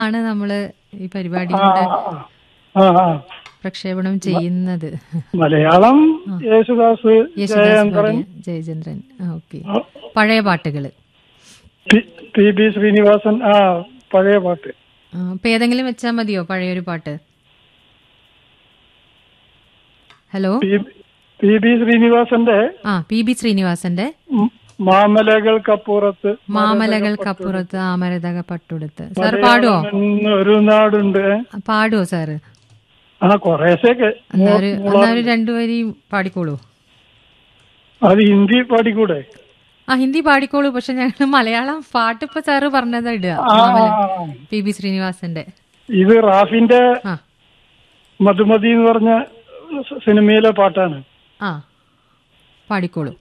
ആണ് നമ്മള് ഈ പരിപാടിയിലൂടെ ആ ആ പ്രക്ഷേപണം ചെയ്യുന്നത് മലയാളം യേശുദാസ് യേശുദാസ് ജയചന്ദ്രൻ പാടിയ ജയചന്ദ്രൻ ഓക്കെ പഴയ പാട്ടുകള് പി- പി ബി ശ്രീനിവാസൻ ആ പഴയ പാട്ട് ആ, അപ്പൊ ഏതെങ്കിലും വെച്ചാൽ മതിയോ പഴയൊരു പാട്ട് ഹലോ പി- പി ബി ശ്രീനിവാസന്റെ ആ പി ബി ശ്രീനിവാസന്റെ ഉം, മാമലകൾക്കപ്പുറത്ത് മാമലകൾക്കപ്പുറത്ത് ആമരതക പട്ടുടുത്ത് സാർ പാടുവോ ഒരു നാടുണ്ട് ആ, പാടുവോ സാറ് ആ കൊറേശ്ശൊക്കെ എന്നാ ഒരു എന്നാ ഒരു രണ്ടു വരി പാടിക്കോളൂ അത് ഹിന്ദി പാടിക്കൂടെ ആ ഹിന്ദി പാടിക്കോളൂ പക്ഷെ ഞങ്ങൾ മലയാളം പാട്ട് ഇപ്പൊ സാറ് പറഞ്ഞത് ഇടുക ആ, മാമല ആ, ആ. പി ബി ശ്രീനിവാസന്റെ ഇത് റാഫിന്റെ ആ മധുമതി എന്ന് പറഞ്ഞ സിനിമയിലെ പാട്ടാണ് ആ പാടിക്കോളൂ